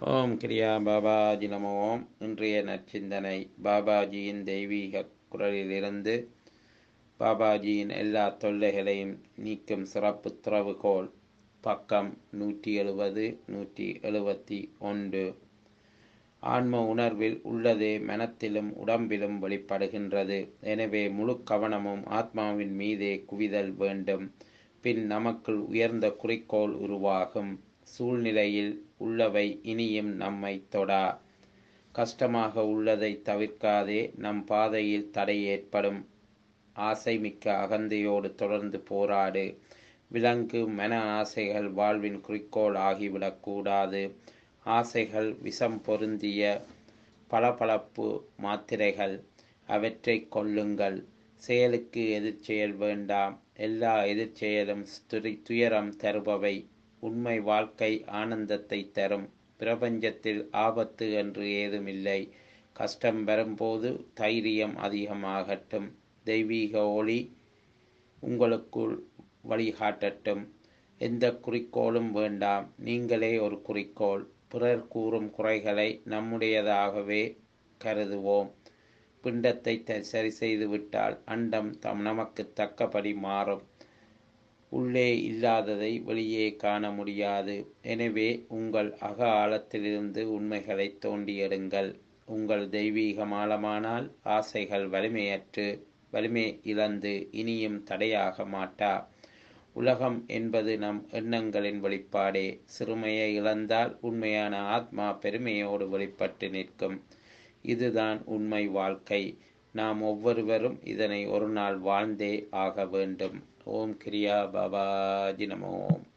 ஓம் கிரியா பாபாஜி நமோ ஓம் இன்றைய நற்சிந்தனை பாபாஜியின் தெய்வீக குரலிலிருந்து பாபாஜியின் எல்லா தொல்லைகளையும் நீக்கும் சிறப்பு துறவுகோல் பக்கம் நூற்றி எழுபது நூற்றி எழுபத்தி ஒன்று ஆன்ம உணர்வில் உள்ளதே மனத்திலும் உடம்பிலும் வெளிப்படுகின்றது எனவே முழு கவனமும் ஆத்மாவின் மீதே குவிதல் வேண்டும் பின் நமக்குள் உயர்ந்த குறிக்கோள் உருவாகும் சூழ்நிலையில் உள்ளவை இனியும் நம்மை தொடா கஷ்டமாக உள்ளதை தவிர்க்காதே நம் பாதையில் தடை ஏற்படும் ஆசை மிக்க அகந்தையோடு தொடர்ந்து போராடு விலங்கு மன ஆசைகள் வாழ்வின் குறிக்கோள் ஆகிவிடக்கூடாது ஆசைகள் விஷம் பொருந்திய பளபளப்பு மாத்திரைகள் அவற்றை கொல்லுங்கள் செயலுக்கு எதிர்ச்செயல் வேண்டாம் எல்லா எதிர்ச்செயலும் துயரம் தருபவை உண்மை வாழ்க்கை ஆனந்தத்தை தரும் பிரபஞ்சத்தில் ஆபத்து என்று ஏதுமில்லை கஷ்டம் வரும்போது தைரியம் அதிகமாகட்டும் தெய்வீக ஒளி உங்களுக்குள் வழிகாட்டட்டும் எந்த குறிக்கோளும் வேண்டாம் நீங்களே ஒரு குறிக்கோள் பிறர் கூறும் குறைகளை நம்முடையதாகவே கருதுவோம் பிண்டத்தை சரி செய்து விட்டால் அண்டம் தம் நமக்கு தக்கபடி மாறும் உள்ளே இல்லாததை வெளியே காண முடியாது எனவே உங்கள் அக ஆழத்திலிருந்து உண்மைகளை தோண்டி எடுங்கள் உங்கள் தெய்வீகம் ஆழமானால் ஆசைகள் வலிமையற்று வலிமை இழந்து இனியும் தடையாக மாட்டா உலகம் என்பது நம் எண்ணங்களின் வெளிப்பாடே சிறுமையை இழந்தால் உண்மையான ஆத்மா பெருமையோடு வெளிப்பட்டு நிற்கும் இதுதான் உண்மை வாழ்க்கை நாம் ஒவ்வொருவரும் இதனை ஒரு நாள் வாழ்ந்தே ஆக வேண்டும் ஓம் கிரியா பாபாஜி நமோம்